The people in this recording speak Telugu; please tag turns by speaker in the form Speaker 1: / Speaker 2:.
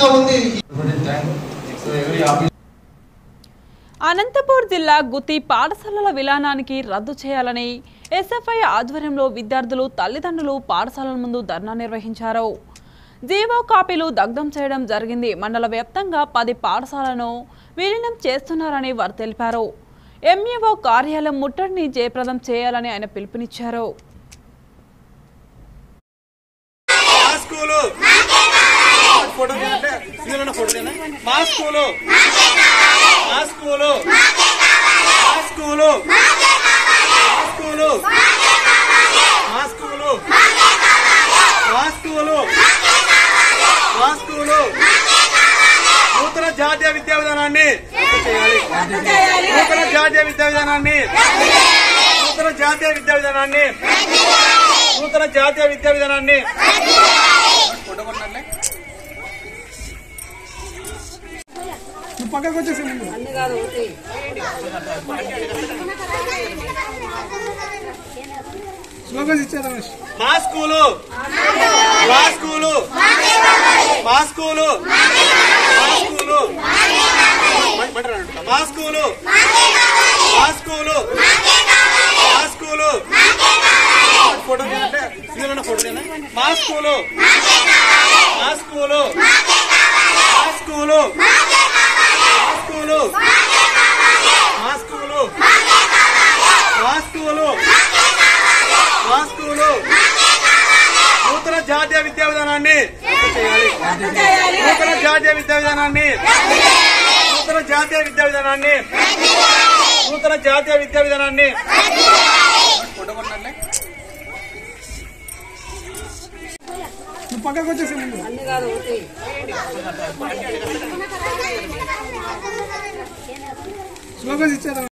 Speaker 1: విధంగా ఉంది
Speaker 2: అనంతపూర్ జిల్లా గుత్తి పాఠశాలల విలానానికి రద్దు చేయాలని ఎస్ఎఫ్ఐ ఆధ్వర్యంలో విద్యార్థులు తల్లిదండ్రులు పాఠశాలల ముందు ధర్నా నిర్వహించారు జీవో కాపీలు దగ్ధం చేయడం జరిగింది మండల వ్యాప్తంగా పది పాఠశాలను విలీనం చేస్తున్నారని వారు తెలిపారు ఎంఈఓ కార్యాలయం ముట్టడిని జయప్రదం చేయాలని ఆయన పిలుపునిచ్చారు
Speaker 3: మా స్కూలు ఫోటో తీయండి. ఇదేనా ఫోటో తీయండి. మా స్కూలు మా స్కూలు మా స్కూలు మా స్కూలు మా స్కూలు మా స్కూలు మా స్కూలు నూతన జాతీయ విద్యా విధానాన్ని చేయాలి నూతన జాతీయ విద్యా విధానాన్ని నూతన జాతీయ విద్యా విధానాన్ని నూతన జాతీయ విద్యా విధానాన్ని ఫోటో కొట్టాలి నువ్వు పక్కకు వచ్చేసి ముందు. స్లోగన్స్ ఇచ్చే రమేష్ మా స్కూలు మా స్కూలు మా స్కూలు మా స్కూలు మా స్కూలు మా స్కూలు మా స్కూలు ఫోటో తీయండి. ఇదేనా ఫోటో తీయండి. మా స్కూలు మా స్కూలు మా స్కూలు మా స్కూలు మా స్కూలు మా స్కూలు మా స్కూలు నూతన జాతీయ విద్యా విధానాన్ని చేయాలి నూతన జాతీయ విద్యా విధానాన్ని నూతన జాతీయ విద్యా విధానాన్ని నూతన జాతీయ విద్యా విధానాన్ని ఫోటో కొట్టాలి నువ్వు పక్కకు వచ్చేసి ముందు. స్లోగన్స్ ఇచ్చే